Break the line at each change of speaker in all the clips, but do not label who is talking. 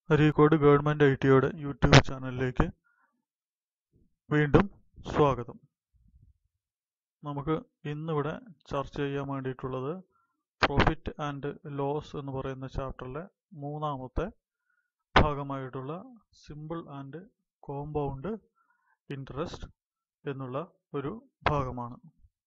Areekode government I ടിയുടെ YouTube ചാനലിലേക്ക് വീണ്ടും സ്വാഗതം നമുക്ക് ഇന്നിവിടെ ചർച്ച ചെയ്യാൻ വേണ്ടിയിട്ടുള്ളത് പ്രോഫിറ്റ് ആൻഡ് ലോസ് എന്ന് പറയുന്ന ചാപ്റ്ററിലെ മൂന്നാമത്തെ ഭാഗമായിട്ടുള്ള സിമ്പിൾ ആൻഡ് കോമ്പൗണ്ട് ഇൻട്രസ്റ്റ് എന്നുള്ള ഒരു ഭാഗമാണ്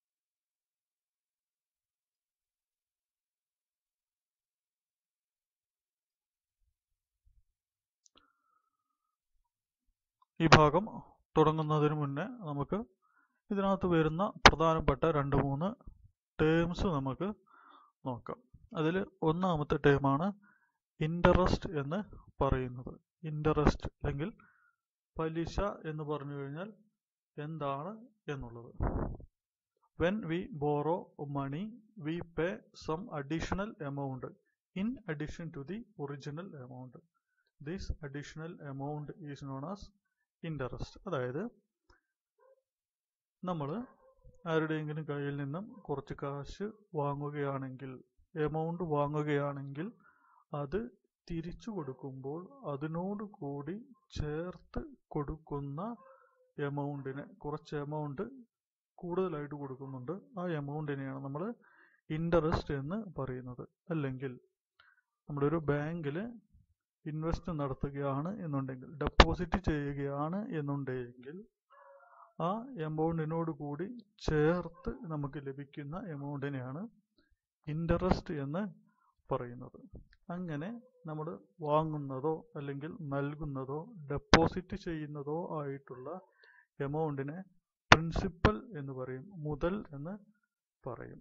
ഈ ഭാഗം തുടങ്ങുന്നതിന് മുന്നേ നമുക്ക് ഇതിനകത്ത് വരുന്ന പ്രധാനപ്പെട്ട രണ്ട് മൂന്ന് ടേംസ് നമുക്ക് നോക്കാം അതിൽ ഒന്നാമത്തെ ടേമാണ് ഇൻട്രസ്റ്റ് എന്ന് പറയുന്നത് ഇൻട്രസ്റ്റ് അല്ലെങ്കിൽ പലിശ എന്ന് പറഞ്ഞു കഴിഞ്ഞാൽ എന്താണ് എന്നുള്ളത് when we borrow money we pay some additional amount in addition to the original amount this additional amount is known as interest അതായത് നമ്മൾ ആരുടെയെങ്കിലും കയ്യിൽ നിന്നും കുറച്ച് കാശ് വാങ്ങുകയാണെങ്കിൽ എമൗണ്ട് വാങ്ങുകയാണെങ്കിൽ അത് തിരിച്ചു കൊടുക്കുമ്പോൾ അതിനോട് കൂടി ചേർത്ത് കൊടുക്കുന്ന എമൗണ്ടിനെ കുറച്ച് എമൗണ്ട് കൂടുതലായിട്ട് കൊടുക്കുന്നുണ്ട് ആ എമൗണ്ടിനെയാണ് നമ്മൾ ഇൻട്രസ്റ്റ് എന്ന് പറയുന്നത് അല്ലെങ്കിൽ നമ്മളൊരു ബാങ്കിൽ ഇൻവെസ്റ്റ് നടത്തുകയാണ് എന്നുണ്ടെങ്കിൽ ഡെപ്പോസിറ്റ് ചെയ്യുകയാണ് എന്നുണ്ടെങ്കിൽ ആ എമൗണ്ടിനോട് കൂടി ചേർത്ത് നമുക്ക് ലഭിക്കുന്ന എമൗണ്ടിനെയാണ് ഇൻട്രസ്റ്റ് എന്ന് പറയുന്നത് അങ്ങനെ നമ്മൾ വാങ്ങുന്നതോ അല്ലെങ്കിൽ നൽകുന്നതോ ഡെപ്പോസിറ്റ് ചെയ്യുന്നതോ ആയിട്ടുള്ള എമൗണ്ടിനെ പ്രിൻസിപ്പൽ എന്ന് പറയും മുതൽ എന്ന് പറയും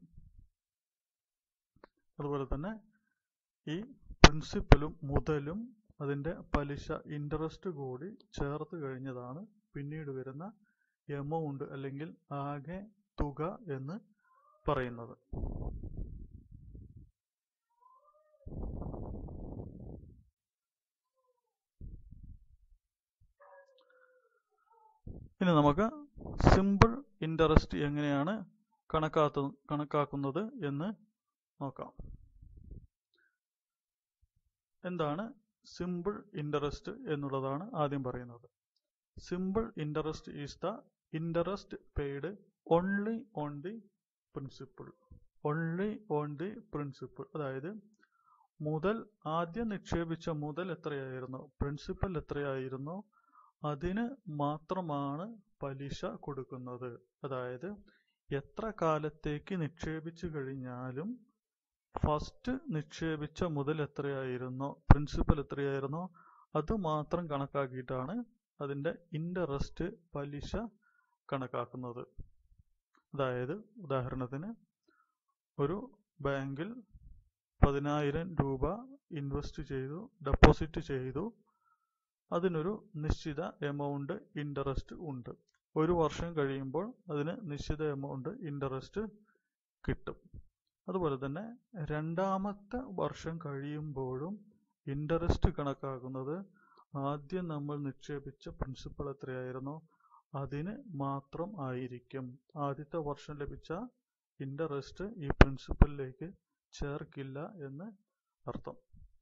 അതുപോലെ തന്നെ ഈ പ്രിൻസിപ്പലും മുതലും അതിൻ്റെ പലിശ ഇൻട്രസ്റ്റ് കൂടി ചേർത്ത് കഴിഞ്ഞതാണ് പിന്നീട് വരുന്ന എമൗണ്ട് അല്ലെങ്കിൽ ആകെ തുക എന്ന് പറയുന്നത് ഇനി നമുക്ക് സിമ്പിൾ ഇൻട്രസ്റ്റ് എങ്ങനെയാണ് കണക്കാത്ത കണക്കാക്കുന്നത് എന്ന് നോക്കാം എന്താണ് സിമ്പിൾ ഇൻട്രസ്റ്റ് എന്നുള്ളതാണ് ആദ്യം പറയുന്നത് simple interest is the interest paid only on the principal only on the principal അതായത് മുതൽ ആദ്യം നിക്ഷേപിച്ച മുതൽ എത്രയായിരുന്നു പ്രിൻസിപ്പൽ എത്രയായിരുന്നു അതിന് മാത്രമാണ് പലിശ കൊടുക്കുന്നത് അതായത് എത്ര കാലത്തേക്ക് നിക്ഷേപിച്ചു കഴിഞ്ഞാലും ഫസ്റ്റ് നിക്ഷേപിച്ച മുതൽ എത്രയായിരുന്നോ പ്രിൻസിപ്പൽ എത്രയായിരുന്നോ അത് മാത്രം കണക്കാക്കിയിട്ടാണ് അതിൻ്റെ ഇൻട്രസ്റ്റ് പലിശ കണക്കാക്കുന്നത് അതായത് ഉദാഹരണത്തിന് ഒരു ബാങ്കിൽ പതിനായിരം രൂപ ഇൻവെസ്റ്റ് ചെയ്തു ഡെപ്പോസിറ്റ് ചെയ്തു അതിനൊരു നിശ്ചിത എമൗണ്ട് ഇൻട്രസ്റ്റ് ഉണ്ട് ഒരു വർഷം കഴിയുമ്പോൾ അതിന് നിശ്ചിത എമൗണ്ട് ഇൻട്രസ്റ്റ് കിട്ടും അതുപോലെ തന്നെ രണ്ടാമത്തെ വർഷം കഴിയുമ്പോഴും ഇൻട്രസ്റ്റ് കണക്കാക്കുന്നത് ആദ്യം നമ്മൾ നിക്ഷേപിച്ച പ്രിൻസിപ്പൽ എത്രയായിരുന്നോ അതിന് മാത്രം ആയിരിക്കും ആദ്യത്തെ വർഷം ലഭിച്ച ഇൻട്രസ്റ്റ് ഈ പ്രിൻസിപ്പലിലേക്ക് ചേർക്കില്ല എന്ന് അർത്ഥം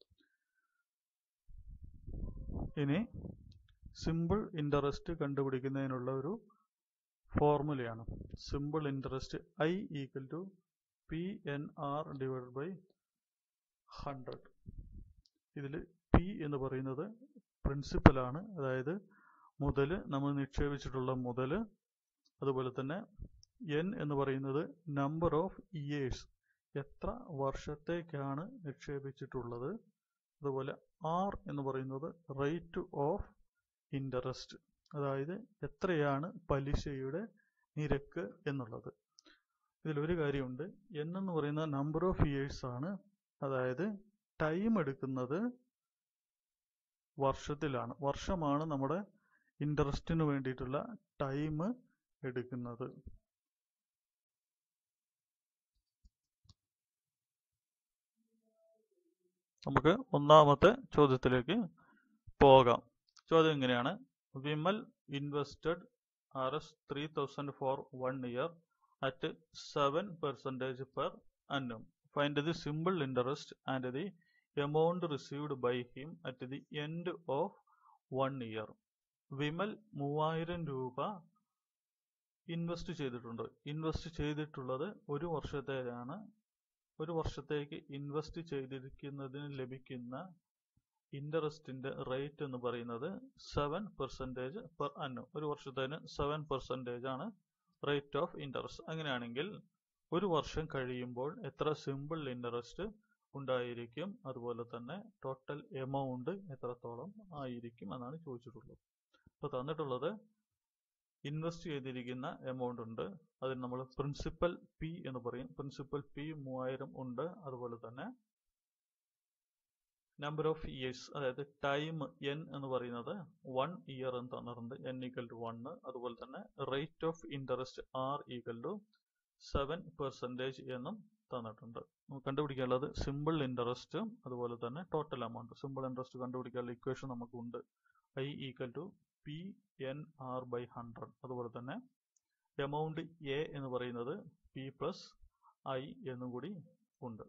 ഇനി സിമ്പിൾ ഇൻട്രസ്റ്റ് കണ്ടുപിടിക്കുന്നതിനുള്ള ഒരു ഫോർമുലയാണ് simple interest I equal to P N R divide by hundred ഇതിൽ പി എന്ന് പറയുന്നത് പ്രിൻസിപ്പലാണ് അതായത് മുതൽ നമ്മൾ നിക്ഷേപിച്ചിട്ടുള്ള മുതൽ അതുപോലെ തന്നെ എൻ എന്ന് പറയുന്നത് നമ്പർ ഓഫ് ഇയേഴ്സ് എത്ര വർഷത്തേക്കാണ് നിക്ഷേപിച്ചിട്ടുള്ളത് അതുപോലെ ആർ എന്ന് പറയുന്നത് റേറ്റ് ഓഫ് ഇൻട്രസ്റ്റ് അതായത് എത്രയാണ് പലിശയുടെ നിരക്ക് എന്നുള്ളത് ഇതിലൊരു കാര്യമുണ്ട് എൻ എന്ന് പറയുന്ന നമ്പർ ഓഫ് ഇയേഴ്സ് ആണ് അതായത് ടൈം എടുക്കുന്നത് വർഷത്തിലാണ് വർഷമാണ് നമ്മുടെ ഇൻട്രസ്റ്റിന് വേണ്ടിയിട്ടുള്ള ടൈം എടുക്കുന്നത് നമുക്ക് ഒന്നാമത്തെ ചോദ്യത്തിലേക്ക് പോകാം ചോദ്യം എങ്ങനെയാണ് Vimal invested R S three thousand for one year at seven percentage per annum. Find the simple interest and the amount received by him at the end of one year Vimal മൂവായിരം രൂപ ഇൻവെസ്റ്റ് ചെയ്തിട്ടുണ്ട് ഇൻവെസ്റ്റ് ചെയ്തിട്ടുള്ളത് ഒരു വർഷത്തേക്കാണ് ഒരു വർഷത്തേക്ക് invest ചെയ്തിരിക്കുന്നതിന് ലഭിക്കുന്ന ഇൻട്രസ്റ്റിന്റെ rate എന്ന് പറയുന്നത് സെവൻ പെർസെൻറ്റേജ് പെർ അന്നും ഒരു വർഷത്തേന് സെവൻ പെർസെൻറ്റേജ് ആണ് റേറ്റ് ഓഫ് ഇൻട്രസ്റ്റ് അങ്ങനെയാണെങ്കിൽ ഒരു വർഷം കഴിയുമ്പോൾ എത്ര സിമ്പിൾ ഇൻട്രസ്റ്റ് ഉണ്ടായിരിക്കും അതുപോലെ തന്നെ ടോട്ടൽ എമൗണ്ട് എത്രത്തോളം ആയിരിക്കും എന്നാണ് ചോദിച്ചിട്ടുള്ളത് അപ്പോൾ തന്നിട്ടുള്ളത് ഇൻവെസ്റ്റ് ചെയ്തിരിക്കുന്ന എമൗണ്ട് ഉണ്ട് അതിന് നമ്മൾ പ്രിൻസിപ്പൽ പി എന്ന് പറയും പ്രിൻസിപ്പൽ പി മൂവായിരം ഉണ്ട് അതുപോലെ തന്നെ നമ്പർ ഓഫ് ഇയേഴ്സ് അതായത് ടൈം എൻ എന്ന് പറയുന്നത് വൺ ഇയർ എന്ന് തന്നിട്ടുണ്ട് എൻ ഈക്വൽ ടു വൺ അതുപോലെ തന്നെ rate of interest R equal to seven percentage എന്നും തന്നിട്ടുണ്ട് നമുക്ക് കണ്ടുപിടിക്കാനുള്ളത് സിമ്പിൾ ഇൻട്രസ്റ്റ് അതുപോലെ തന്നെ ടോട്ടൽ എമൗണ്ട് സിമ്പിൾ ഇൻട്രസ്റ്റ് കണ്ടുപിടിക്കാനുള്ള ഇക്വേഷൻ നമുക്കുണ്ട് I equal to P N R by hundred അതുപോലെ തന്നെ എമൗണ്ട് എ എന്ന് പറയുന്നത് പി പ്ലസ് ഐ എന്നും കൂടി ഉണ്ട്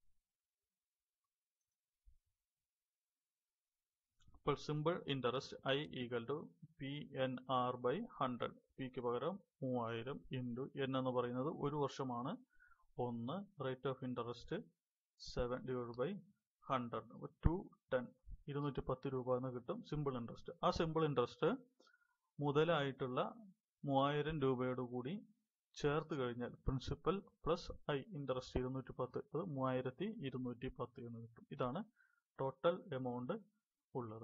ഇപ്പോൾ simple interest I equal to P N R by hundred പിക്ക് പകരം മൂവായിരം ഇൻറ്റു എൻ എന്ന് പറയുന്നത് ഒരു വർഷമാണ് ഒന്ന് rate of interest seven divide by hundred അപ്പോൾ ടു ടെൻ ഇരുന്നൂറ്റി പത്ത് രൂപ എന്ന് കിട്ടും സിമ്പിൾ ഇൻട്രസ്റ്റ് ആ സിമ്പിൾ ഇൻട്രസ്റ്റ് മുതലായിട്ടുള്ള മൂവായിരം രൂപയോട് കൂടി ചേർത്ത് കഴിഞ്ഞാൽ പ്രിൻസിപ്പൽ പ്ലസ് ഐ ഇൻട്രസ്റ്റ് ഇരുന്നൂറ്റി പത്ത് അത് മൂവായിരത്തി ഇരുന്നൂറ്റി പത്ത് എന്ന് കിട്ടും ഇതാണ് ടോട്ടൽ എമൗണ്ട് ഉള്ളത്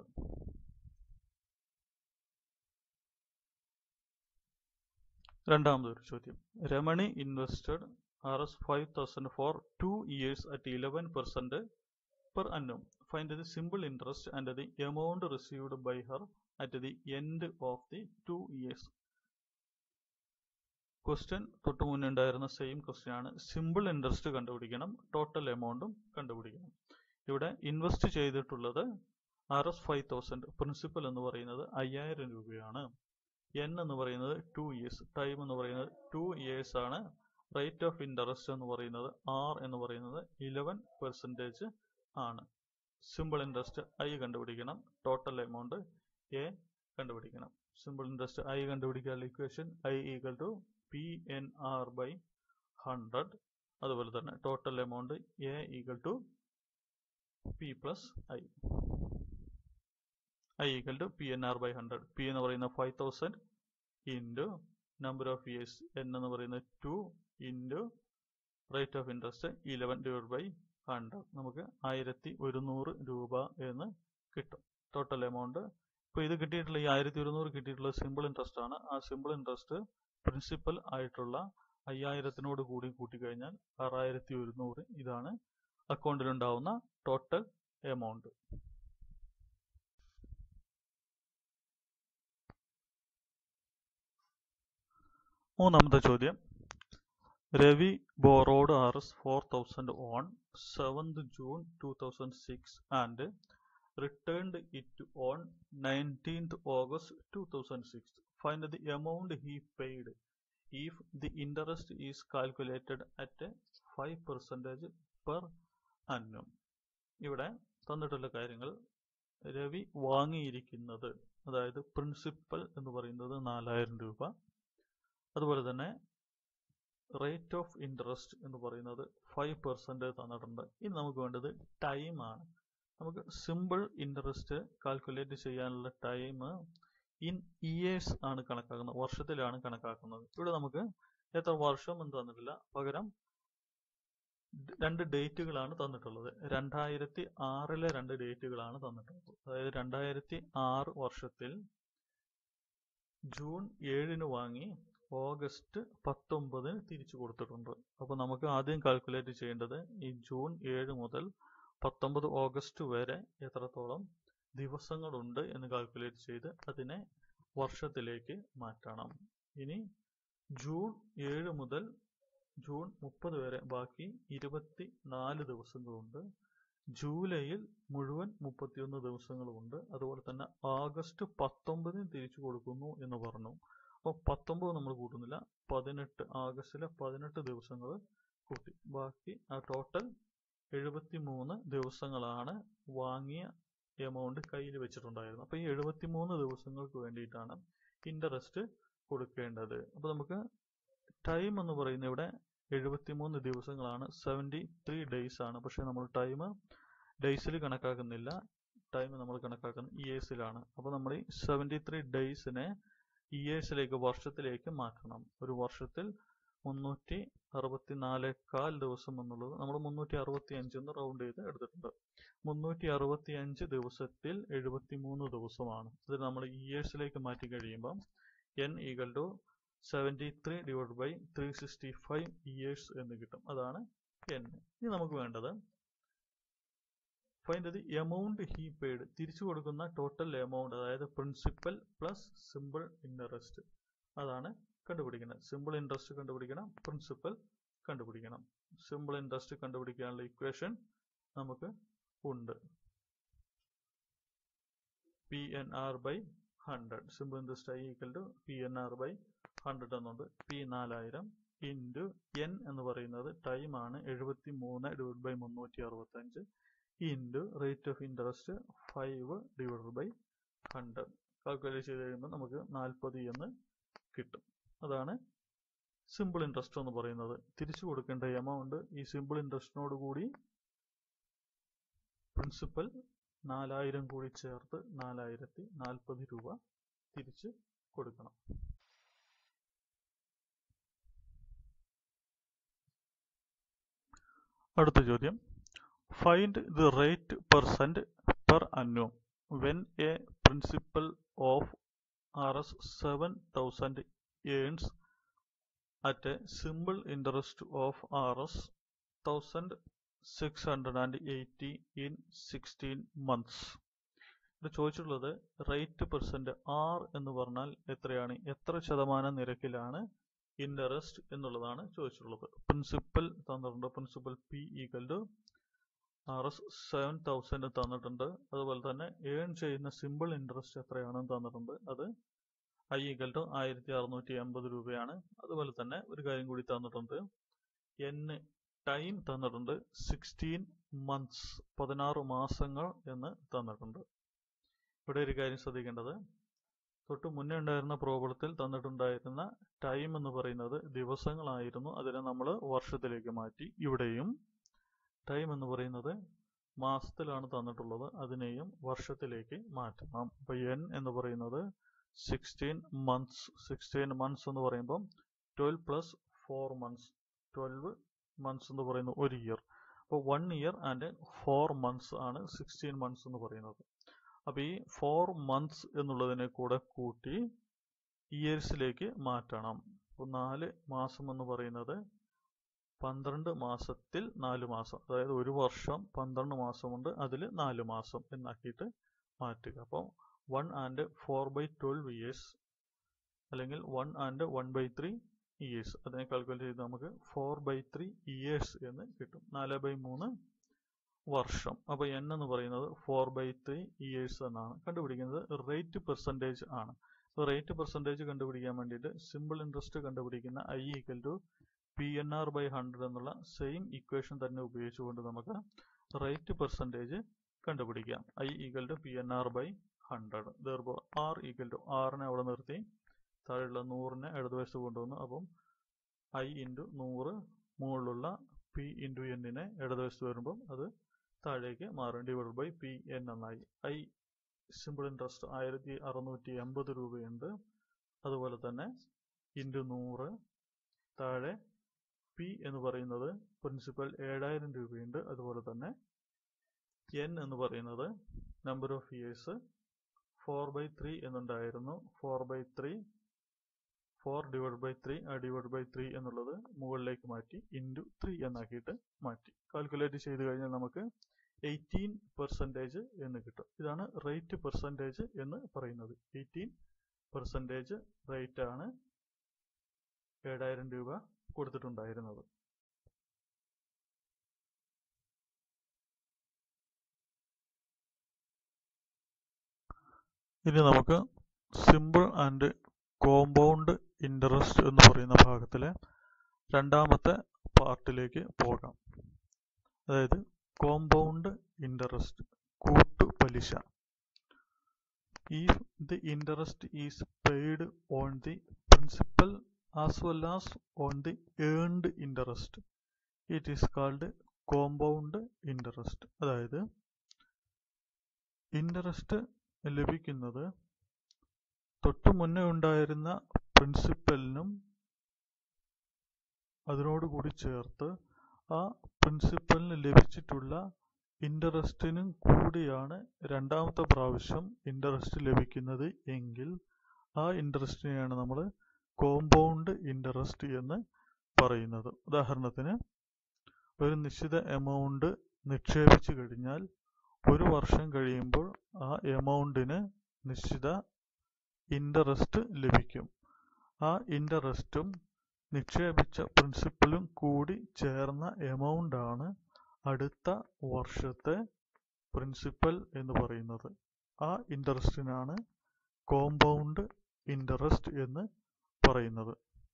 രണ്ടാമതൊരു ചോദ്യം Ramani invested R S five thousand for two years at eleven percent per annum. Find the simple interest and the amount received by her at the end of the two years. Question തൊട്ട് മുന്നേ ഉണ്ടായിരുന്ന same question ആണ് simple interest കണ്ടുപിടിക്കണം total എമൗണ്ടും കണ്ടുപിടിക്കണം ഇവിടെ invest ചെയ്തിട്ടുള്ളത് R S five thousand principal എന്ന് പറയുന്നത് അയ്യായിരം രൂപയാണ് എൻ എന്ന് പറയുന്നത് ടു ഇയേഴ്സ് ടൈം എന്ന് പറയുന്നത് ടു ഇയേഴ്സ് ആണ് റേറ്റ് ഓഫ് ഇൻട്രസ്റ്റ് എന്ന് പറയുന്നത് ആർ എന്ന് പറയുന്നത് ഇലവൻ പെർസെൻറ്റേജ് ആണ് സിമ്പിൾ ഇൻട്രസ്റ്റ് ഐ കണ്ടുപിടിക്കണം ടോട്ടൽ എമൗണ്ട് എ കണ്ടുപിടിക്കണം സിമ്പിൾ ഇൻട്രസ്റ്റ് ഐ കണ്ടുപിടിക്കാനുള്ള equation I equal to P N R by hundred അതുപോലെ തന്നെ total amount A equal to P plus I I equal to P N R by hundred P എന്ന് പറയുന്ന five thousand into number of years N എന്ന് പറയുന്നത് two into rate of interest eleven divide by hundred നമുക്ക് ആയിരത്തി ഒരുന്നൂറ് രൂപ എന്ന് കിട്ടും ടോട്ടൽ എമൗണ്ട് ഇപ്പോൾ ഇത് കിട്ടിയിട്ടുള്ള ഈ ആയിരത്തി ഒരുന്നൂറ് കിട്ടിയിട്ടുള്ള സിമ്പിൾ ഇൻട്രസ്റ്റ് ആണ് ആ സിമ്പിൾ ഇൻട്രസ്റ്റ് പ്രിൻസിപ്പൽ ആയിട്ടുള്ള അയ്യായിരത്തിനോട് കൂടി കൂട്ടിക്കഴിഞ്ഞാൽ ആറായിരത്തി ഒരുന്നൂറ് ഇതാണ് അക്കൗണ്ടിലുണ്ടാവുന്ന ടോട്ടൽ എമൗണ്ട് മൂന്നാമത്തെ ചോദ്യം Ravi borrowed R S four thousand on seventh June two thousand six and returned it on 19th August 2006. Find the amount he paid if the interest is calculated at 5% per annum. ഇവിടെ തന്നിട്ടുള്ള കാര്യങ്ങൾ രവി വാങ്ങിയിരിക്കുന്നത് അതായത് principal എന്ന് പറയുന്നത് നാലായിരം രൂപ അതുപോലെ തന്നെ റേറ്റ് ഓഫ് ഇൻട്രസ്റ്റ് എന്ന് പറയുന്നത് ഫൈവ് പെർസെൻറ്റ് തന്നിട്ടുണ്ട് ഇനി നമുക്ക് വേണ്ടത് ടൈമാണ് നമുക്ക് സിമ്പിൾ ഇൻട്രസ്റ്റ് കാൽക്കുലേറ്റ് ചെയ്യാനുള്ള ടൈം ഇൻ ഇയേഴ്സ് ആണ് കണക്കാക്കുന്നത് വർഷത്തിലാണ് കണക്കാക്കുന്നത് ഇവിടെ നമുക്ക് എത്ര വർഷം എന്ന് തന്നിട്ടില്ല പകരം രണ്ട് ഡേറ്റുകളാണ് തന്നിട്ടുള്ളത് രണ്ടായിരത്തി ആറിലെ രണ്ട് ഡേറ്റുകളാണ് തന്നിട്ടുള്ളത് അതായത് രണ്ടായിരത്തി ആറ് വർഷത്തിൽ ജൂൺ ഏഴിന് വാങ്ങി ഓഗസ്റ്റ് പത്തൊമ്പതിന് തിരിച്ചു കൊടുത്തിട്ടുണ്ട് അപ്പോൾ നമുക്ക് ആദ്യം കാൽക്കുലേറ്റ് ചെയ്യേണ്ടത് ഈ ജൂൺ ഏഴ് മുതൽ പത്തൊമ്പത് ഓഗസ്റ്റ് വരെ എത്രത്തോളം ദിവസങ്ങളുണ്ട് എന്ന് കാൽക്കുലേറ്റ് ചെയ്ത് അതിനെ വർഷത്തിലേക്ക് മാറ്റണം ഇനി ജൂൺ ഏഴ് മുതൽ ജൂൺ മുപ്പത് വരെ ബാക്കി ഇരുപത്തി നാല് ദിവസങ്ങളുണ്ട് ജൂലൈയിൽ മുഴുവൻ മുപ്പത്തിയൊന്ന് ദിവസങ്ങളുമുണ്ട് അതുപോലെ തന്നെ ആഗസ്റ്റ് പത്തൊമ്പതിന് തിരിച്ചു കൊടുക്കുന്നു എന്ന് പറഞ്ഞു അപ്പോൾ പത്തൊമ്പത് നമ്മൾ കൂട്ടുന്നില്ല പതിനെട്ട് ആഗസ്റ്റിലെ പതിനെട്ട് ദിവസങ്ങൾ കൂട്ടി ബാക്കി ആ ടോട്ടൽ എഴുപത്തി മൂന്ന് ദിവസങ്ങളാണ് വാങ്ങിയ എമൗണ്ട് കയ്യിൽ വെച്ചിട്ടുണ്ടായിരുന്നത് അപ്പോൾ ഈ എഴുപത്തി മൂന്ന് ദിവസങ്ങൾക്ക് വേണ്ടിയിട്ടാണ് ഇൻട്രസ്റ്റ് കൊടുക്കേണ്ടത് അപ്പോൾ നമുക്ക് ടൈം എന്ന് പറയുന്ന ഇവിടെ എഴുപത്തി മൂന്ന് ദിവസങ്ങളാണ് സെവൻറ്റി ത്രീ ഡേയ്സ് ആണ് പക്ഷേ നമ്മൾ ടൈം ഡേയ്സിൽ കണക്കാക്കുന്നില്ല ടൈം നമ്മൾ കണക്കാക്കുന്നത് ഇയേഴ്സിലാണ് അപ്പോൾ നമ്മൾ ഈ സെവൻറ്റി ത്രീ ഡേയ്സിനെ ഇയേഴ്സിലേക്ക് വർഷത്തിലേക്ക് മാറ്റണം ഒരു വർഷത്തിൽ മുന്നൂറ്റി അറുപത്തി നാല് കാൽ ദിവസം എന്നുള്ളത് നമ്മൾ മുന്നൂറ്റി അറുപത്തി അഞ്ച് എന്ന് റൗണ്ട് ചെയ്ത് എടുത്തിട്ടുണ്ട് മുന്നൂറ്റി അറുപത്തി അഞ്ച് ദിവസത്തിൽ എഴുപത്തി മൂന്ന് ദിവസമാണ് ഇത് നമ്മൾ ഇയേഴ്സിലേക്ക് മാറ്റി കഴിയുമ്പം N equal to seventy three divide by three sixty five years എന്ന് കിട്ടും അതാണ് എൻ ഇനി നമുക്ക് വേണ്ടത് find the amount he paid തിരിച്ചു കൊടുക്കുന്ന ടോട്ടൽ എമൗണ്ട് അതായത് പ്രിൻസിപ്പൽ പ്ലസ് സിമ്പിൾ ഇൻട്രസ്റ്റ് അതാണ് കണ്ടുപിടിക്കുന്നത് സിമ്പിൾ ഇൻട്രസ്റ്റ് കണ്ടുപിടിക്കണം പ്രിൻസിപ്പൽ കണ്ടുപിടിക്കണം സിമ്പിൾ ഇൻട്രസ്റ്റ് കണ്ടുപിടിക്കാനുള്ള ഇക്വേഷൻ നമുക്ക് ഉണ്ട് P N R by hundred simple interest I equal to P N R by hundred എന്നുണ്ട് പി നാലായിരം ഇൻറ്റു എൻ എന്ന് പറയുന്നത് ടൈം ആണ് എഴുപത്തി മൂന്ന് ഡിവൈഡ് ബൈ മുന്നൂറ്റി അറുപത്തഞ്ച് into rate of interest five divide by hundred calculate ചെയ്ത് കഴിയുമ്പോൾ നമുക്ക് നാൽപ്പത് എന്ന് കിട്ടും അതാണ് സിമ്പിൾ ഇൻട്രസ്റ്റ് എന്ന് പറയുന്നത് തിരിച്ചു കൊടുക്കേണ്ട എമൗണ്ട് ഈ സിമ്പിൾ ഇൻട്രസ്റ്റിനോട് കൂടി പ്രിൻസിപ്പൽ നാലായിരം കൂടി ചേർത്ത് നാലായിരത്തി നാൽപ്പത് രൂപ തിരിച്ച് കൊടുക്കണം അടുത്ത ചോദ്യം find the rate percent per annum when a principal of Rs 7000 earns at a simple interest of Rs 1680 in 16 months. ഇത് ചോദിച്ചിട്ടുള്ളത് റേറ്റ് പെർസെന്റ് ആർ എന്ന് പറഞ്ഞാൽ എത്രയാണ് എത്ര ശതമാനം നിരക്കിലാണ് ഇൻട്രസ്റ്റ് എന്നുള്ളതാണ് ചോദിച്ചിട്ടുള്ളത് പ്രിൻസിപ്പൽ തന്നിട്ടുണ്ട് principal P equal to R S seven thousand തന്നിട്ടുണ്ട് അതുപോലെ തന്നെ ഏൺ ചെയ്യുന്ന സിമ്പിൾ ഇൻട്രസ്റ്റ് എത്രയാണെന്ന് തന്നിട്ടുണ്ട് അത് ഐ ഈക്വൽ ടു ആയിരത്തി അറുന്നൂറ്റി എൺപത് രൂപയാണ് അതുപോലെ തന്നെ ഒരു കാര്യം കൂടി തന്നിട്ടുണ്ട് എൻ ടൈം തന്നിട്ടുണ്ട് സിക്സ്റ്റീൻ മന്ത്സ് പതിനാറ് മാസങ്ങൾ എന്ന് തന്നിട്ടുണ്ട് ഇവിടെ ഒരു കാര്യം ശ്രദ്ധിക്കേണ്ടത് തൊട്ട് മുന്നേ ഉണ്ടായിരുന്ന പ്രോബ്ലത്തിൽ തന്നിട്ടുണ്ടായിരുന്ന ടൈം എന്ന് പറയുന്നത് ദിവസങ്ങളായിരുന്നു അതിനെ നമ്മൾ വർഷത്തിലേക്ക് മാറ്റി ഇവിടെയും ടൈം എന്ന് പറയുന്നത് മാസത്തിലാണ് തന്നിട്ടുള്ളത് അതിനെയും വർഷത്തിലേക്ക് മാറ്റണം അപ്പോൾ എൻ എന്ന് പറയുന്നത് സിക്സ്റ്റീൻ മന്ത്സ് സിക്സ്റ്റീൻ മന്ത്സ് എന്ന് പറയുമ്പം twelve plus four months twelve months എന്ന് പറയുന്നത് ഒരു ഇയർ അപ്പോൾ one year and four months ആണ് സിക്സ്റ്റീൻ മന്ത്സ് എന്ന് പറയുന്നത് അപ്പോൾ ഈ ഫോർ മന്ത്സ് എന്നുള്ളതിനെ കൂടെ കൂട്ടി ഇയേഴ്സിലേക്ക് മാറ്റണം അപ്പോൾ നാല് മാസം എന്ന് പറയുന്നത് പന്ത്രണ്ട് മാസത്തിൽ നാല് മാസം അതായത് ഒരു വർഷം പന്ത്രണ്ട് മാസമുണ്ട് അതിൽ നാല് മാസം എന്നാക്കിയിട്ട് മാറ്റുക അപ്പോൾ one and four by twelve years അല്ലെങ്കിൽ one and one by three years അതിനെ കാൽക്കുലേറ്റ് ചെയ്ത് നമുക്ക് ഫോർ ബൈ ത്രീ ഇയേഴ്സ് എന്ന് കിട്ടും നാല് ബൈ മൂന്ന് വർഷം അപ്പോൾ എൻ എന്ന് പറയുന്നത് ഫോർ ബൈ ത്രീ ഇയേഴ്സ് എന്നാണ് കണ്ടുപിടിക്കുന്നത് റേറ്റ് പെർസെൻറ്റേജ് ആണ് റേറ്റ് പെർസെൻറ്റേജ് കണ്ടുപിടിക്കാൻ വേണ്ടിയിട്ട് സിമ്പിൾ ഇൻട്രസ്റ്റ് കണ്ടുപിടിക്കുന്ന I equal to P N R by hundred എന്നുള്ള സെയിം ഇക്വേഷൻ തന്നെ ഉപയോഗിച്ചുകൊണ്ട് നമുക്ക് റേറ്റ് പെർസെൻറ്റേജ് കണ്ടുപിടിക്കാം I equal to P N R by hundred ദർബോ ആർ ഈക്വൽ ടു ആറിനെ അവിടെ നിർത്തി താഴെയുള്ള നൂറിനെ ഇടതുവശത്ത് കൊണ്ടുവന്നു അപ്പം ഐ ഇൻറ്റു നൂറ് മുകളിലുള്ള പി ഇൻറ്റു എന്നിനെ ഇടതുവശത്ത് വരുമ്പം അത് താഴേക്ക് മാറും ഡിവൈഡ് ബൈ പി എൻ എന്നായി ഐ സിമ്പിൾ ഇൻട്രസ്റ്റ് ആയിരത്തി അറുന്നൂറ്റി എൺപത് രൂപയുണ്ട് അതുപോലെ തന്നെ ഇൻറ്റു നൂറ് താഴെ പി എന്ന് പറയുന്നത് പ്രിൻസിപ്പൽ ഏഴായിരം രൂപയുണ്ട് അതുപോലെ തന്നെ എൻ എന്ന് പറയുന്നത് number of years four by three എന്നുണ്ടായിരുന്നു four by three four divide by three ആ ഡിവൈഡ് ബൈ ത്രീ എന്നുള്ളത് മുകളിലേക്ക് മാറ്റി ഇൻറ്റു ത്രീ എന്നാക്കിയിട്ട് മാറ്റി കാൽക്കുലേറ്റ് ചെയ്ത് കഴിഞ്ഞാൽ നമുക്ക് എയ്റ്റീൻ പെർസെൻറ്റേജ് എന്ന് കിട്ടും ഇതാണ് റേറ്റ് പെർസെൻറ്റേജ് എന്ന് പറയുന്നത് എയ്റ്റീൻ പെർസെൻറ്റേജ് റേറ്റ് ആണ് ഏഴായിരം രൂപ കൊടുത്തിട്ടുണ്ടായിരുന്നത് ഇനി നമുക്ക് സിമ്പിൾ ആൻഡ് കോമ്പൗണ്ട് ഇൻട്രസ്റ്റ് എന്ന് പറയുന്ന ഭാഗത്തിലെ രണ്ടാമത്തെ പാർട്ടിലേക്ക് പോകാം അതായത് കോമ്പൗണ്ട് ഇൻട്രസ്റ്റ് കൂട്ടുപലിശ if the interest is paid on the principal as well as on the earned interest it is called compound interest അതായത് ഇൻട്രസ്റ്റ് ലഭിക്കുന്നത് തൊട്ടു മുന്നേ ഉണ്ടായിരുന്ന പ്രിൻസിപ്പലിനും അതിനോട് കൂടി ചേർത്ത് ആ പ്രിൻസിപ്പലിന് ലഭിച്ചിട്ടുള്ള ഇൻട്രസ്റ്റിനും കൂടിയാണ് രണ്ടാമത്തെ പ്രാവശ്യം ഇൻട്രസ്റ്റ് ലഭിക്കുന്നത് എങ്കിൽ ആ ഇൻട്രസ്റ്റിനെയാണ് നമ്മൾ കോമ്പൗണ്ട് ഇൻട്രസ്റ്റ് എന്ന് പറയുന്നത് ഉദാഹരണത്തിന് ഒരു നിശ്ചിത എമൗണ്ട് നിക്ഷേപിച്ചു കഴിഞ്ഞാൽ ഒരു വർഷം കഴിയുമ്പോൾ ആ എമൗണ്ടിന് നിശ്ചിത ഇൻട്രസ്റ്റ് ലഭിക്കും ആ ഇൻട്രസ്റ്റും നിക്ഷേപിച്ച പ്രിൻസിപ്പലും കൂടി ചേർന്ന എമൗണ്ട് ആണ് അടുത്ത വർഷത്തെ പ്രിൻസിപ്പൽ എന്ന് പറയുന്നത് ആ ഇൻട്രസ്റ്റിനാണ് കോമ്പൗണ്ട് ഇൻട്രസ്റ്റ് എന്ന് പറയുന്നത്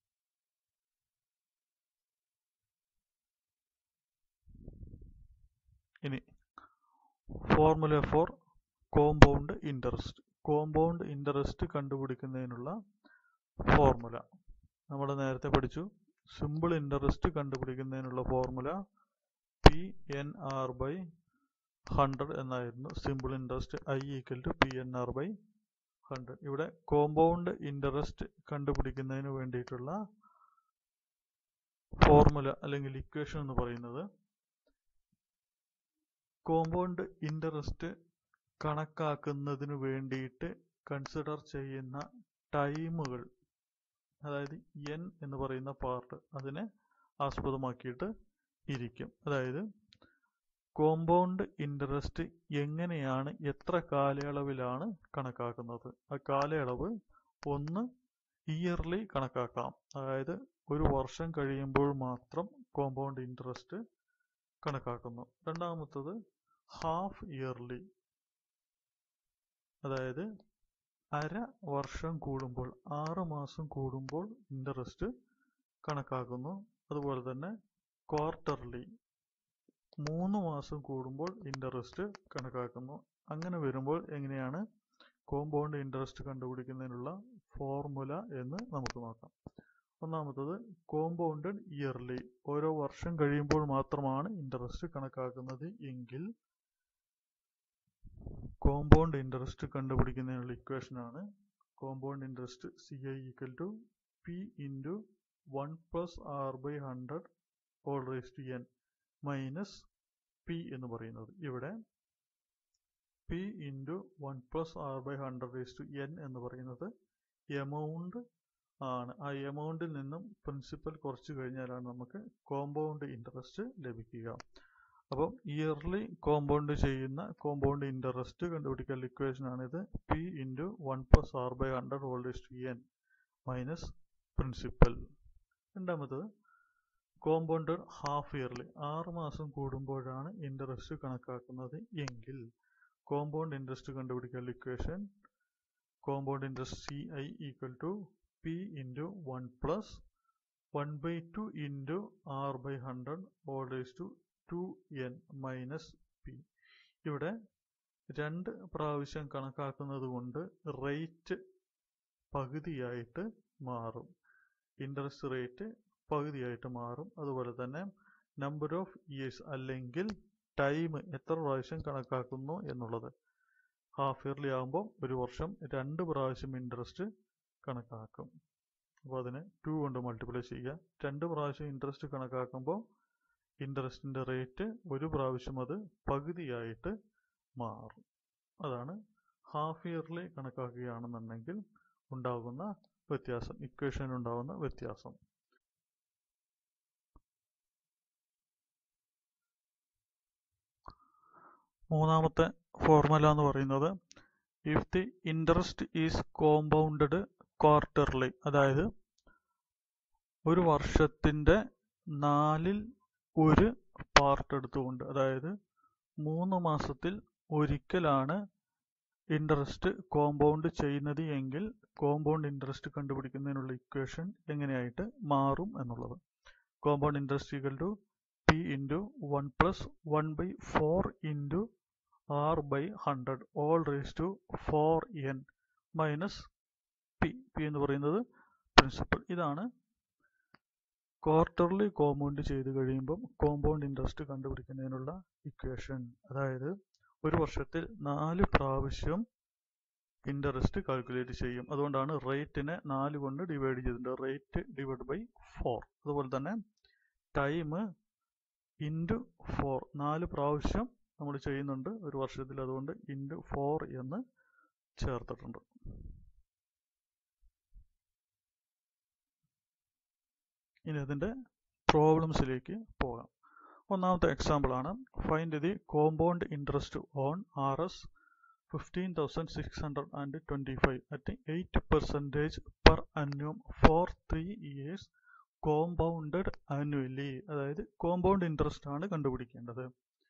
ഇനി formula for compound interest compound interest കണ്ടുപിടിക്കുന്നതിനുള്ള ഫോർമുല നമ്മൾ നേരത്തെ പഠിച്ചു സിമ്പിൾ ഇൻട്രസ്റ്റ് കണ്ടുപിടിക്കുന്നതിനുള്ള formula P N R by hundred എന്നായിരുന്നു simple interest I equal to P N R by hundred ഇവിടെ കോമ്പൗണ്ട് ഇൻട്രസ്റ്റ് കണ്ടുപിടിക്കുന്നതിന് വേണ്ടിയിട്ടുള്ള ഫോർമുല അല്ലെങ്കിൽ ഇക്വേഷൻ എന്ന് പറയുന്നത് കോമ്പൗണ്ട് ഇൻട്രസ്റ്റ് കണക്കാക്കുന്നതിന് വേണ്ടിയിട്ട് കൺസിഡർ ചെയ്യുന്ന ടൈമുകൾ അതായത് എൻ എന്ന് പറയുന്ന പാർട്ട് അതിനെ ആസ്പദമാക്കിയിട്ട് ഇരിക്കും അതായത് കോമ്പൗണ്ട് ഇൻട്രസ്റ്റ് എങ്ങനെയാണ് എത്ര കാലയളവിലാണ് കണക്കാക്കുന്നത് ആ കാലയളവ് ഒന്ന് ഇയർലി കണക്കാക്കാം അതായത് ഒരു വർഷം കഴിയുമ്പോൾ മാത്രം കോമ്പൗണ്ട് ഇൻട്രസ്റ്റ് കണക്കാക്കുന്നു രണ്ടാമത്തത് ഹാഫ് ഇയർലി അതായത് അര വർഷം കൂടുമ്പോൾ ആറ് മാസം കൂടുമ്പോൾ ഇൻട്രസ്റ്റ് കണക്കാക്കുന്നു അതുപോലെ തന്നെ ക്വാർട്ടർലി മൂന്ന് മാസം കൂടുമ്പോൾ ഇൻട്രസ്റ്റ് കണക്കാക്കുന്നു അങ്ങനെ വരുമ്പോൾ എങ്ങനെയാണ് കോമ്പൗണ്ട് ഇൻട്രസ്റ്റ് കണ്ടുപിടിക്കുന്നതിനുള്ള ഫോർമുല എന്ന് നമുക്ക് നോക്കാം ഒന്നാമത്തത് കോമ്പൗണ്ടഡ് ഇയർലി ഓരോ വർഷം കഴിയുമ്പോൾ മാത്രമാണ് ഇൻട്രസ്റ്റ് കണക്കാക്കുന്നത് എങ്കിൽ കോമ്പൗണ്ട് ഇൻട്രസ്റ്റ് കണ്ടുപിടിക്കുന്നതിനുള്ള ഇക്വേഷൻ ആണ് compound interest C I equal to P into one plus R by hundred all raise to N minus P എന്ന് പറയുന്നത് ഇവിടെ P into one plus R by hundred raise to N എന്ന് പറയുന്നത് amount ആണ് ആ എമൗണ്ടിൽ നിന്നും principal കുറച്ച് കഴിഞ്ഞാലാണ് നമുക്ക് കോമ്പൗണ്ട് ഇൻട്രസ്റ്റ് ലഭിക്കുക അപ്പം ഇയർലി കോമ്പൗണ്ട് ചെയ്യുന്ന കോമ്പൗണ്ട് ഇൻട്രസ്റ്റ് കണ്ടുപിടിക്കാൻ ഇക്വേഷൻ ആണിത് P into one plus R by hundred all raise to N minus principal രണ്ടാമത്തത് കോമ്പൗണ്ടഡ് ഹാഫ് ഇയർലി ആറ് മാസം കൂടുമ്പോഴാണ് ഇൻട്രസ്റ്റ് കണക്കാക്കുന്നത് എങ്കിൽ കോമ്പൗണ്ട് ഇൻട്രസ്റ്റ് കണ്ടുപിടിക്കാൻ equation compound interest C I equal to P into one plus one by two into R by hundred all raise to two N minus P ഇവിടെ രണ്ട് പ്രാവശ്യം കണക്കാക്കുന്നത് കൊണ്ട് റേറ്റ് പകുതിയായിട്ട് മാറും ഇൻട്രസ്റ്റ് റേറ്റ് പകുതിയായിട്ട് മാറും അതുപോലെ തന്നെ നമ്പർ ഓഫ് ഇയേഴ്സ് അല്ലെങ്കിൽ ടൈം എത്ര പ്രാവശ്യം കണക്കാക്കുന്നു എന്നുള്ളത് ഹാഫ് ഇയർലി ആകുമ്പോൾ ഒരു വർഷം രണ്ട് പ്രാവശ്യം ഇൻട്രസ്റ്റ് കണക്കാക്കും അപ്പോൾ അതിനെ ടു കൊണ്ട് മൾട്ടിപ്ലൈ ചെയ്യുക രണ്ട് പ്രാവശ്യം ഇൻട്രസ്റ്റ് കണക്കാക്കുമ്പോൾ ഇൻട്രസ്റ്റിൻ്റെ റേറ്റ് ഒരു പ്രാവശ്യം അത് പകുതിയായിട്ട് മാറും അതാണ് ഹാഫ് ഇയർലി കണക്കാക്കുകയാണെന്നുണ്ടെങ്കിൽ ഉണ്ടാകുന്ന വ്യത്യാസം ഇക്വേഷൻ ഉണ്ടാകുന്ന വ്യത്യാസം മൂന്നാമത്തെ ഫോർമുല എന്ന് പറയുന്നത് if the interest is compounded quarterly അതായത് ഒരു വർഷത്തിൻ്റെ നാലിൽ ഒരു പാർട്ട് എടുത്തുകൊണ്ട് അതായത് മൂന്ന് മാസത്തിൽ ഒരിക്കലാണ് ഇൻട്രസ്റ്റ് കോമ്പൗണ്ട് ചെയ്യുന്നത് എങ്കിൽ കോമ്പൗണ്ട് ഇൻട്രസ്റ്റ് കണ്ടുപിടിക്കുന്നതിനുള്ള ഇക്വേഷൻ എങ്ങനെയായിട്ട് മാറും എന്നുള്ളത് compound interest equal to P into one plus one by four into R by hundred all raise to four N minus P P എന്ന് പറയുന്നത് പ്രിൻസിപ്പൽ ഇതാണ് ക്വാർട്ടർലി കോമ്പൗണ്ട് ചെയ്ത് കഴിയുമ്പം കോമ്പൗണ്ട് ഇൻട്രസ്റ്റ് കണ്ടുപിടിക്കുന്നതിനുള്ള ഇക്വേഷൻ അതായത് ഒരു വർഷത്തിൽ നാല് പ്രാവശ്യം ഇൻട്രസ്റ്റ് കാൽക്കുലേറ്റ് ചെയ്യും അതുകൊണ്ടാണ് റേറ്റിനെ നാല് കൊണ്ട് ഡിവൈഡ് ചെയ്തിട്ടുണ്ട് റേറ്റ് ഡിവൈഡ് ബൈ ഫോർ അതുപോലെ തന്നെ ടൈം ഇൻറ്റു ഫോർ നാല് പ്രാവശ്യം നമ്മൾ ചെയ്യുന്നുണ്ട് ഒരു വർഷത്തിൽ അതുകൊണ്ട് ഇൻറ്റു ഫോർ എന്ന് ചേർത്തിട്ടുണ്ട് ഇനി അതിൻ്റെ പ്രോബ്ലംസിലേക്ക് പോകാം ഒന്നാമത്തെ എക്സാമ്പിൾ ആണ് find the compound interest on R S fifteen thousand six hundred and twenty five at eight percentage per annum for three years compounded annually അതായത് കോമ്പൗണ്ട് ഇൻട്രസ്റ്റ് ആണ് കണ്ടുപിടിക്കേണ്ടത്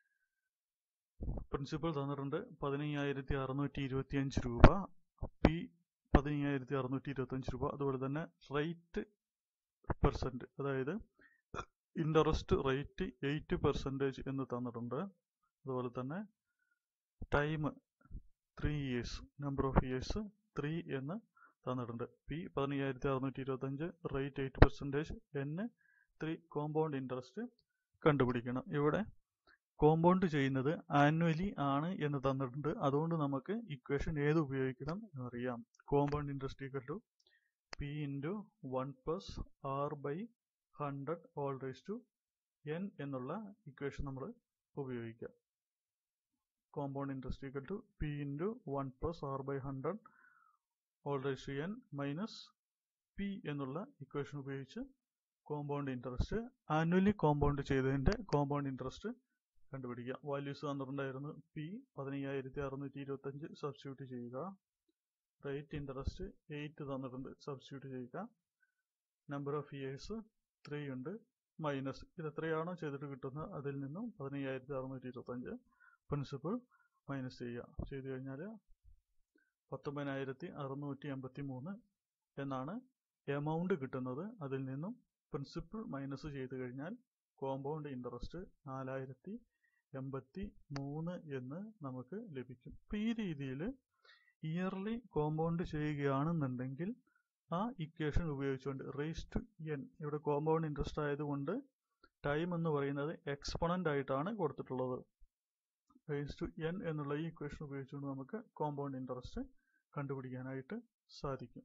പ്രിൻസിപ്പൽ തന്നിട്ടുണ്ട് പതിനയ്യായിരത്തി അറുന്നൂറ്റി ഇരുപത്തി അഞ്ച് രൂപ പി പതിനയ്യായിരത്തി അറുന്നൂറ്റി ഇരുപത്തി അഞ്ച് രൂപ അതുപോലെ തന്നെ റേറ്റ് പെർസെൻറ്റ് അതായത് ഇൻട്രസ്റ്റ് റേറ്റ് എയ്റ്റ് പെർസെൻറ്റേജ് എന്ന് തന്നിട്ടുണ്ട് അതുപോലെ തന്നെ time three years number of years three എന്ന് തന്നിട്ടുണ്ട് പി പതിനയ്യായിരത്തി അറുന്നൂറ്റി ഇരുപത്തഞ്ച് rate eight percentage N three compound interest കണ്ടുപിടിക്കണം ഇവിടെ കോമ്പൗണ്ട് ചെയ്യുന്നത് ആനുവലി ആണ് എന്ന് തന്നിട്ടുണ്ട് അതുകൊണ്ട് നമുക്ക് ഇക്വേഷൻ ഏത് ഉപയോഗിക്കണം എന്നറിയാം compound interest equal to P into one plus R by hundred all raise to N എന്നുള്ള ഇക്വേഷൻ നമ്മൾ ഉപയോഗിക്കുക compound interest equal to P into one plus R by hundred all raise to N minus P എന്നുള്ള equation ഉപയോഗിച്ച് compound interest annually compound ചെയ്തതിൻ്റെ compound interest കണ്ടുപിടിക്കുക values തന്നിട്ടുണ്ടായിരുന്നു P പതിനയ്യായിരത്തി അറുന്നൂറ്റി ഇരുപത്തഞ്ച് സബ്സ്റ്റിറ്റ്യൂട്ട് ചെയ്യുക റേറ്റ് ഇൻട്രസ്റ്റ് എയ്റ്റ് തന്നിട്ടുണ്ട് സബ്സ്റ്റിറ്റ്യൂട്ട് ചെയ്യുക നമ്പർ ഓഫ് ഇയേഴ്സ് ത്രീ ഉണ്ട് മൈനസ് ഇത് എത്രയാണോ ചെയ്തിട്ട് കിട്ടുന്നത് അതിൽ നിന്നും പതിനയ്യായിരത്തി അറുന്നൂറ്റി ഇരുപത്തഞ്ച് പ്രിൻസിപ്പിൾ മൈനസ് ചെയ്യുക ചെയ്തു കഴിഞ്ഞാൽ പത്തൊമ്പതിനായിരത്തി അറുന്നൂറ്റി എൺപത്തി മൂന്ന് എന്നാണ് എമൗണ്ട് കിട്ടുന്നത് അതിൽ നിന്നും പ്രിൻസിപ്പിൾ മൈനസ് ചെയ്ത് കഴിഞ്ഞാൽ കോമ്പൗണ്ട് ഇൻട്രസ്റ്റ് നാലായിരത്തി എൺപത്തി മൂന്ന് എന്ന് നമുക്ക് ലഭിക്കും അപ്പം ഈ രീതിയിൽ ഇയർലി കോമ്പൗണ്ട് ചെയ്യുകയാണെന്നുണ്ടെങ്കിൽ ആ ഇക്വേഷൻ ഉപയോഗിച്ചുകൊണ്ട് റേസ് ടു എൻ ഇവിടെ കോമ്പൗണ്ട് ഇൻട്രസ്റ്റ് ആയതുകൊണ്ട് ടൈം എന്ന് പറയുന്നത് എക്സ്പൊണൻ്റ് ആയിട്ടാണ് കൊടുത്തിട്ടുള്ളത് റേസ് ടു എൻ എന്നുള്ള ഈ ഇക്വേഷൻ ഉപയോഗിച്ചുകൊണ്ട് നമുക്ക് കോമ്പൗണ്ട് ഇൻട്രസ്റ്റ് കണ്ടുപിടിക്കാനായിട്ട് സാധിക്കും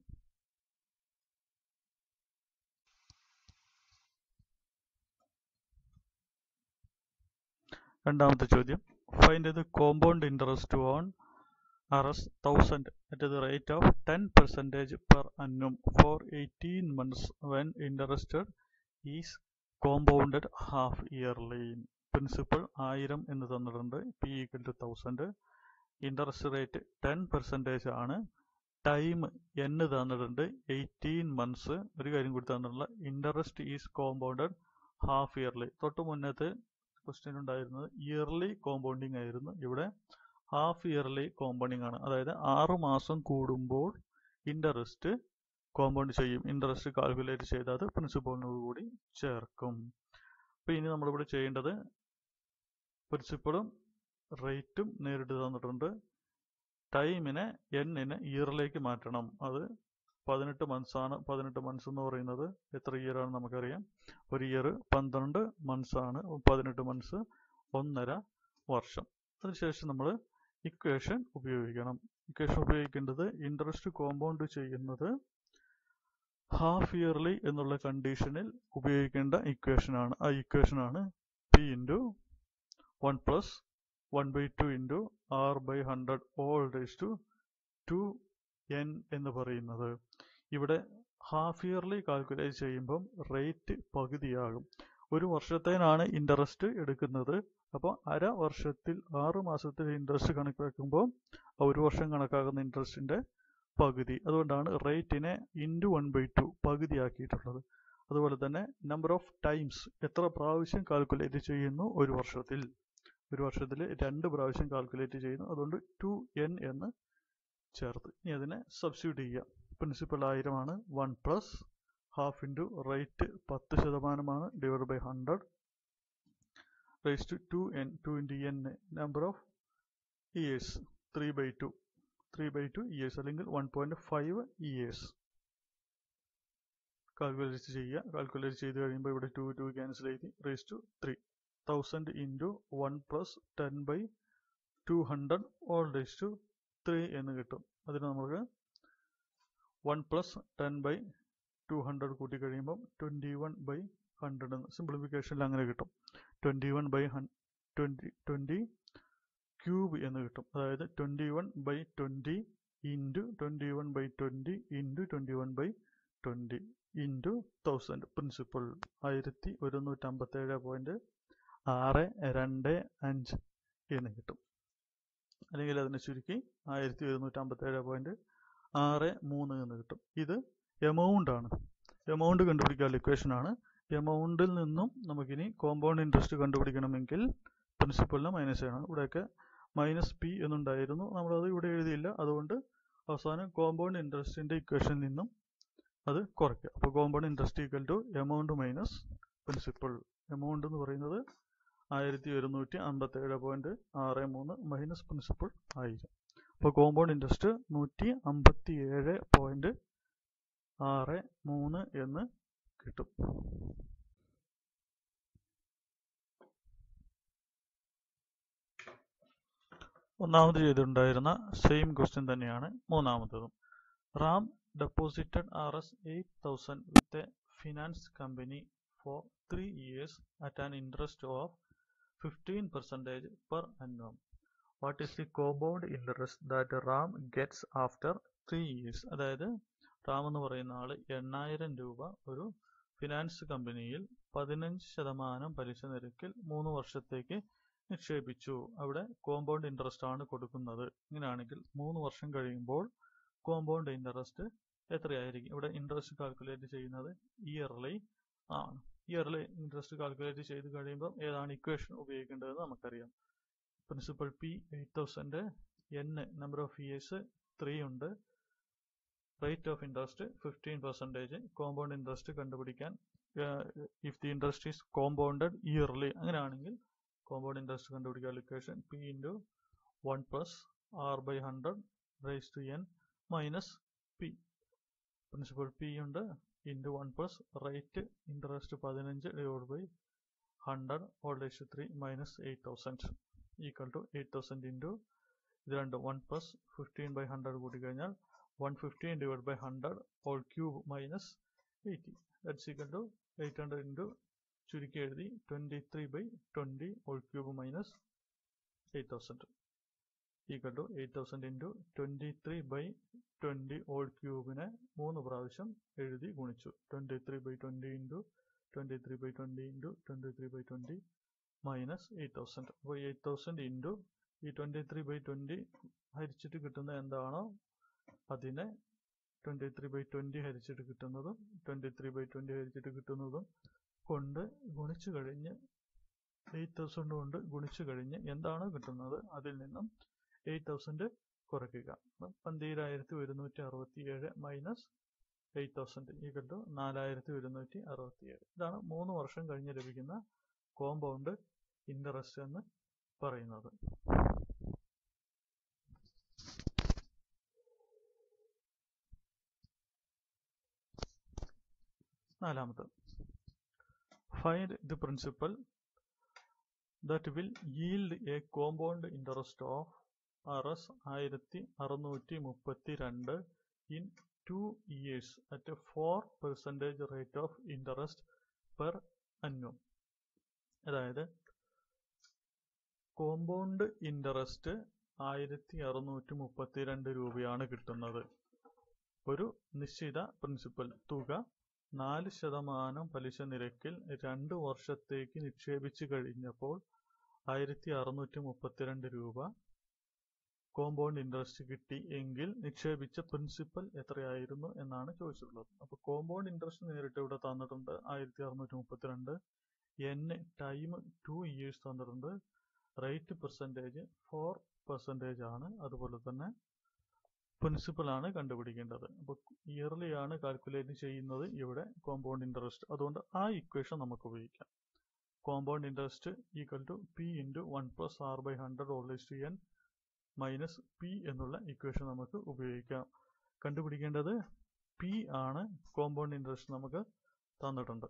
രണ്ടാമത്തെ ചോദ്യം find the compound interest on R S thousand at the rate of ten percentage per annum for eighteen months when interested is compounded half yearly principal ആയിരം എന്ന് തന്നിട്ടുണ്ട് P equal to thousand interest rate ten percentage ആണ് time എന്ന് തന്നിട്ടുണ്ട് eighteen months ഒരു കാര്യം കൂടി തന്നിട്ടുള്ള interest is compounded half yearly തൊട്ട് മുന്നത്തെ ക്വസ്റ്റ്യൻ ഉണ്ടായിരുന്നത് ഇയർലി കോമ്പൗണ്ടിങ് ആയിരുന്നു ഇവിടെ ഹാഫ് ഇയർലി കോമ്പൗണ്ടിങ് ആണ് അതായത് ആറ് മാസം കൂടുമ്പോൾ ഇൻട്രസ്റ്റ് കോമ്പൗണ്ട് ചെയ്യും ഇൻട്രസ്റ്റ് കാൽക്കുലേറ്റ് ചെയ്ത് അത് പ്രിൻസിപ്പളിനോട് കൂടി ചേർക്കും അപ്പോൾ ഇനി നമ്മളിവിടെ ചെയ്യേണ്ടത് പ്രിൻസിപ്പളും റേറ്റും നേരിട്ട് തന്നിട്ടുണ്ട് ടൈമിനെ എന്നിനെ ഇയറിലേക്ക് മാറ്റണം അത് പതിനെട്ട് മന്ത്സ് ആണ് പതിനെട്ട് മന്ത്സ് എന്ന് പറയുന്നത് എത്ര ഇയർ ആണ് നമുക്കറിയാം ഒരു ഇയർ പന്ത്രണ്ട് മന്ത്സ് ആണ് പതിനെട്ട് മന്ത്സ് ഒന്നര വർഷം അതിനുശേഷം നമ്മൾ ഇക്വേഷൻ ഉപയോഗിക്കണം ഇക്വേഷൻ ഉപയോഗിക്കേണ്ടത് ഇൻട്രസ്റ്റ് കോമ്പൗണ്ട് ചെയ്യുന്നത് ഹാഫ് ഇയർലി എന്നുള്ള കണ്ടീഷനിൽ ഉപയോഗിക്കേണ്ട ഇക്വേഷനാണ് ആ ഇക്വേഷനാണ് P into one plus one by two into R by hundred all raise to two N എന്ന് പറയുന്നത് ഇവിടെ ഹാഫ് ഇയർലി കാൽക്കുലേറ്റ് ചെയ്യുമ്പം റേറ്റ് പകുതിയാകും ഒരു വർഷത്തേനാണ് ഇൻട്രസ്റ്റ് എടുക്കുന്നത് അപ്പോൾ അര വർഷത്തിൽ ആറ് മാസത്തിൽ ഇൻട്രസ്റ്റ് കണക്കാക്കുമ്പോൾ ഒരു വർഷം കണക്കാക്കുന്ന ഇൻട്രസ്റ്റിൻ്റെ പകുതി അതുകൊണ്ടാണ് റേറ്റിനെ ഇൻറ്റു വൺ ബൈ ടു പകുതിയാക്കിയിട്ടുള്ളത് അതുപോലെ തന്നെ നമ്പർ ഓഫ് ടൈംസ് എത്ര പ്രാവശ്യം കാൽക്കുലേറ്റ് ചെയ്യുന്നു ഒരു വർഷത്തിൽ ഒരു വർഷത്തിൽ രണ്ട് പ്രാവശ്യം കാൽക്കുലേറ്റ് ചെയ്യുന്നു അതുകൊണ്ട് ടു എൻ എന്ന് ചേർത്ത് ഇനി അതിനെ സബ്സ്റ്റിറ്റ്യൂട്ട് ചെയ്യുക പ്രിൻസിപ്പൽ ആയിരമാണ് one plus half into rate പത്ത് ശതമാനമാണ് divide by hundred raise to two N two into N number of years three by two three by two years അല്ലെങ്കിൽ one point five years calculate ചെയ്യുക calculate ചെയ്ത് കഴിയുമ്പോൾ ഇവിടെ two two cancel ചെയ്ത് raise to three thousand into one plus ten by two hundred all raise to three എന്ന് കിട്ടും അതിന് നമുക്ക് one plus ten by two hundred കൂട്ടി കഴിയുമ്പം ട്വൻറ്റി വൺ ബൈ ഹൺഡ്രഡ് എന്ന് സിംപ്ലിഫിക്കേഷനിൽ അങ്ങനെ കിട്ടും twenty one by hun twenty twenty cube എന്ന് കിട്ടും അതായത് twenty one by twenty into twenty one by twenty into twenty one by twenty into thousand principal ആയിരത്തി ഒരുന്നൂറ്റമ്പത്തേഴ് പോയിൻറ്റ് ആറ് രണ്ട് അഞ്ച് എന്ന് കിട്ടും അല്ലെങ്കിൽ അതിനെ ചുരുക്കി ആയിരത്തി ഒരുന്നൂറ്റമ്പത്തേഴ് പോയിൻറ്റ് ആറ് മൂന്ന് എന്ന് കിട്ടും ഇത് എമൗണ്ട് ആണ് എമൗണ്ട് കണ്ടുപിടിക്കാനുള്ള ഇക്വേഷൻ ആണ് എമൗണ്ടിൽ നിന്നും നമുക്കിനി കോമ്പൗണ്ട് ഇൻട്രസ്റ്റ് കണ്ടുപിടിക്കണമെങ്കിൽ പ്രിൻസിപ്പളിനെ മൈനസ് ചെയ്യണം ഇവിടെയൊക്കെ മൈനസ് പി എന്നുണ്ടായിരുന്നു നമ്മളത് ഇവിടെ എഴുതിയില്ല അതുകൊണ്ട് അവസാനം കോമ്പൗണ്ട് ഇൻട്രസ്റ്റിൻ്റെ ഇക്വേഷനിൽ നിന്നും അത് കുറയ്ക്കുക അപ്പോൾ compound interest equal to amount minus principal amount എന്ന് പറയുന്നത് ആയിരത്തി ഒരുന്നൂറ്റി അമ്പത്തേഴ് പോയിൻറ്റ് ആറ് മൂന്ന് മൈനസ് പ്രിൻസിപ്പൾ ആയിരം അപ്പോൾ കോമ്പൗണ്ട് ഇൻട്രസ്റ്റ് നൂറ്റി അമ്പത്തി ഏഴ് പോയിൻറ്റ് ആറ് മൂന്ന് എന്ന് കിട്ടും ഒന്നാമത് ചെയ്തിട്ടുണ്ടായിരുന്ന സെയിം ക്വസ്റ്റ്യൻ തന്നെയാണ് മൂന്നാമത്തതും Ram deposited R S eight thousand with a finance company for three years at an interest of fifteen percentage per annum. What is the compound interest that Ram gets after three years അതായത് റാം എന്ന് പറയുന്ന ആൾ എണ്ണായിരം രൂപ ഒരു finance കമ്പനിയിൽ പതിനഞ്ച് ശതമാനം പലിശ നിരക്കിൽ മൂന്ന് വർഷത്തേക്ക് നിക്ഷേപിച്ചു അവിടെ കോമ്പൗണ്ട് ഇൻട്രസ്റ്റ് ആണ് കൊടുക്കുന്നത് ഇങ്ങനെയാണെങ്കിൽ മൂന്ന് വർഷം കഴിയുമ്പോൾ കോമ്പൗണ്ട് ഇൻട്രസ്റ്റ് എത്രയായിരിക്കും ഇവിടെ ഇൻട്രസ്റ്റ് കാൽക്കുലേറ്റ് ചെയ്യുന്നത് ഇയർലി ആണ് ഇയർലി ഇൻട്രസ്റ്റ് കാൽക്കുലേറ്റ് ചെയ്ത് കഴിയുമ്പോൾ ഏതാണ് ഇക്വേഷൻ ഉപയോഗിക്കേണ്ടതെന്ന് നമുക്കറിയാം principal P eight thousand N number of years three ഉണ്ട് rate of interest fifteen percentage compound interest കണ്ടുപിടിക്കാൻ if the interest is compounded yearly അങ്ങനെയാണെങ്കിൽ കോമ്പൗണ്ട് ഇൻട്രസ്റ്റ് കണ്ടുപിടിക്കാൻ equation P into one plus R by hundred raise to N minus P principal P ഉണ്ട് into one plus rate interest പതിനഞ്ച് divide by hundred all raise to three minus eight thousand equal to eight thousand into ഇത് രണ്ട് one plus fifteen by hundred കൂട്ടി കഴിഞ്ഞാൽ one fifteen divide by hundred all cube minus eighty that's equal to eight hundred into ചുരുക്കി എഴുതി twenty three by twenty all cube minus eight thousand equal to eight thousand into twenty three by twenty all ക്യൂബിനെ മൂന്ന് പ്രാവശ്യം എഴുതി ഗുണിച്ചു twenty three by twenty into twenty three by twenty into twenty three by twenty minus eight thousand അപ്പോൾ eight thousand into ഈ twenty three by twenty ഹരിച്ചിട്ട് കിട്ടുന്ന എന്താണോ അതിനെ ട്വൻറ്റി ത്രീ ബൈ ട്വൻറ്റി ഹരിച്ചിട്ട് കിട്ടുന്നതും ട്വൻറ്റി ത്രീ ബൈ ട്വൻറ്റി ഹരിച്ചിട്ട് കിട്ടുന്നതും കൊണ്ട് ഗുണിച്ചു കഴിഞ്ഞ് എയ്റ്റ് തൗസൻഡ് കൊണ്ട് ഗുണിച്ചു കഴിഞ്ഞ് എന്താണോ കിട്ടുന്നത് അതിൽ നിന്നും എയ്റ്റ് തൗസൻഡ് കുറയ്ക്കുക പന്തീരായിരത്തി ഒരുന്നൂറ്റി അറുപത്തി ഏഴ് minus eight thousand equal to നാലായിരത്തി ഒരുന്നൂറ്റി അറുപത്തി ഏഴ് ഇതാണ് മൂന്ന് വർഷം കഴിഞ്ഞ് ലഭിക്കുന്ന കോമ്പൗണ്ട് ഇൻട്രസ്റ്റ് എന്ന് പറയുന്നത് നാലാമത് find the principal that will yield a compound interest of R S ആയിരത്തി അറുന്നൂറ്റി മുപ്പത്തി രണ്ട് in two years at four percentage rate of interest per annum അതായത് കോമ്പൗണ്ട് ഇൻട്രസ്റ്റ് ആയിരത്തി അറുന്നൂറ്റി മുപ്പത്തി രണ്ട് രൂപയാണ് കിട്ടുന്നത് ഒരു നിശ്ചിത പ്രിൻസിപ്പൽ തുക നാല് ശതമാനം പലിശ നിരക്കിൽ രണ്ട് വർഷത്തേക്ക് നിക്ഷേപിച്ചു കഴിഞ്ഞപ്പോൾ ആയിരത്തി അറുന്നൂറ്റി മുപ്പത്തിരണ്ട് രൂപ കോമ്പൗണ്ട് ഇൻട്രസ്റ്റ് കിട്ടി എങ്കിൽ നിക്ഷേപിച്ച പ്രിൻസിപ്പൽ എത്രയായിരുന്നു എന്നാണ് ചോദിച്ചിട്ടുള്ളത് അപ്പോൾ കോമ്പൗണ്ട് ഇൻട്രസ്റ്റ് നേരിട്ട് ഇവിടെ തന്നിട്ടുണ്ട് ആയിരത്തി അറുന്നൂറ്റി മുപ്പത്തിരണ്ട് എൻ ടൈം ടു ഇയേഴ്സ് തന്നിട്ടുണ്ട് റേറ്റ് പെർസെൻറ്റേജ് ഫോർ പെർസെൻറ്റേജ് ആണ് അതുപോലെ തന്നെ പ്രിൻസിപ്പൽ ആണ് കണ്ടുപിടിക്കേണ്ടത് അപ്പോൾ ഇയർലി ആണ് കാൽക്കുലേറ്റ് ചെയ്യുന്നത് ഇവിടെ കോമ്പൗണ്ട് ഇൻട്രസ്റ്റ് അതുകൊണ്ട് ആ ഇക്വേഷൻ നമുക്ക് ഉപയോഗിക്കാം compound interest equal to P into one plus R by hundred all to N minus P എന്നുള്ള ഇക്വേഷൻ നമുക്ക് ഉപയോഗിക്കാം കണ്ടുപിടിക്കേണ്ടത് പി ആണ് കോമ്പൗണ്ട് ഇൻട്രസ്റ്റ് നമുക്ക് തന്നിട്ടുണ്ട്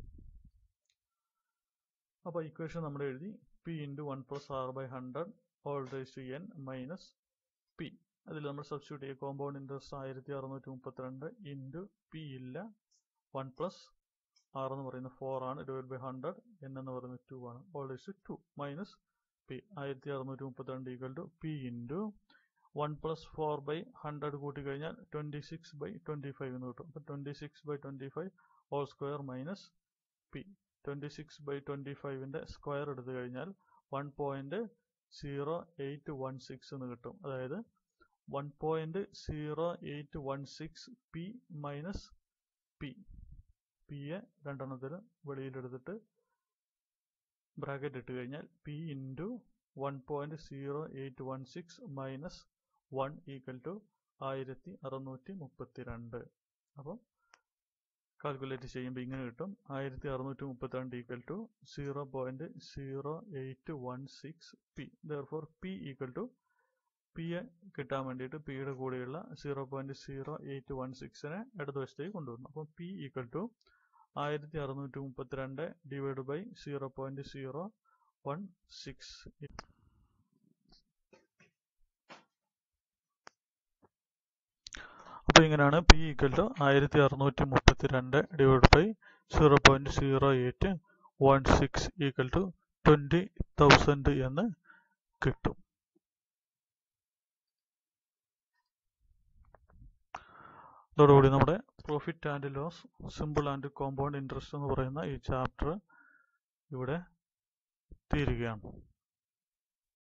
അപ്പോൾ ഇക്വേഷൻ നമ്മൾ എഴുതി P into one plus R by hundred all raise to N minus P അതിൽ നമ്മൾ സബ്സ്റ്റിറ്റ്യൂട്ട് ചെയ്യുക കോമ്പൗണ്ട് ഇൻട്രസ്റ്റ് ആയിരത്തി അറുന്നൂറ്റി മുപ്പത്തിരണ്ട് ഇൻറ്റു പി ഇല്ല വൺ പ്ലസ് ആർ എന്ന് പറയുന്നത് ഫോർ ആണ് ഡിവൈഡ് ബൈ ഹൺഡ്രഡ് എൻ എന്ന് പറയുന്നത് ടു ആണ് whole raise to minus P ആയിരത്തി അറുന്നൂറ്റി മുപ്പത്തിരണ്ട് equal to P into one plus four by hundred കൂട്ടി കഴിഞ്ഞാൽ twenty six by twenty five എന്ന് കിട്ടും അപ്പോൾ twenty six by twenty five whole square minus P twenty six by twenty ഫൈവിൻ്റെ square എടുത്തു കഴിഞ്ഞാൽ one point zero eight one six എന്ന് കിട്ടും അതായത് one point zero eight one six P minus P പിയെ രണ്ടെണ്ണത്തിൽ വെളിയിലെടുത്തിട്ട് ബ്രാക്കറ്റ് ഇട്ട് കഴിഞ്ഞാൽ P into one point zero eight one six minus one equal to ആയിരത്തി അറുന്നൂറ്റി മുപ്പത്തി രണ്ട് അപ്പം കാൽക്കുലേറ്റ് ചെയ്യുമ്പോൾ ഇങ്ങനെ കിട്ടും ആയിരത്തി അറുന്നൂറ്റി മുപ്പത്തിരണ്ട് equal to zero point zero eight one six P therefore P equal to പിയെ കിട്ടാൻ വേണ്ടിയിട്ട് പിയുടെ കൂടെയുള്ള zero point zero eight one സിക്സിനെ ഇടതുവശത്തേക്ക് കൊണ്ടുവരണം അപ്പം പി ഈക്വൽ ടു ആയിരത്തി അറുന്നൂറ്റി മുപ്പത്തിരണ്ട് divide by zero point zero one six അപ്പോൾ ഇങ്ങനെയാണ് പി ഈക്വൽ ടു ആയിരത്തി അറുന്നൂറ്റി മുപ്പത്തി രണ്ട് divide by zero point zero eight one six equal to twenty thousand എന്ന് കിട്ടും അതോടുകൂടി നമ്മുടെ profit and loss simple and compound interest എന്ന് പറയുന്ന ഈ ചാപ്റ്റർ ഇവിടെ തീരുകയാണ്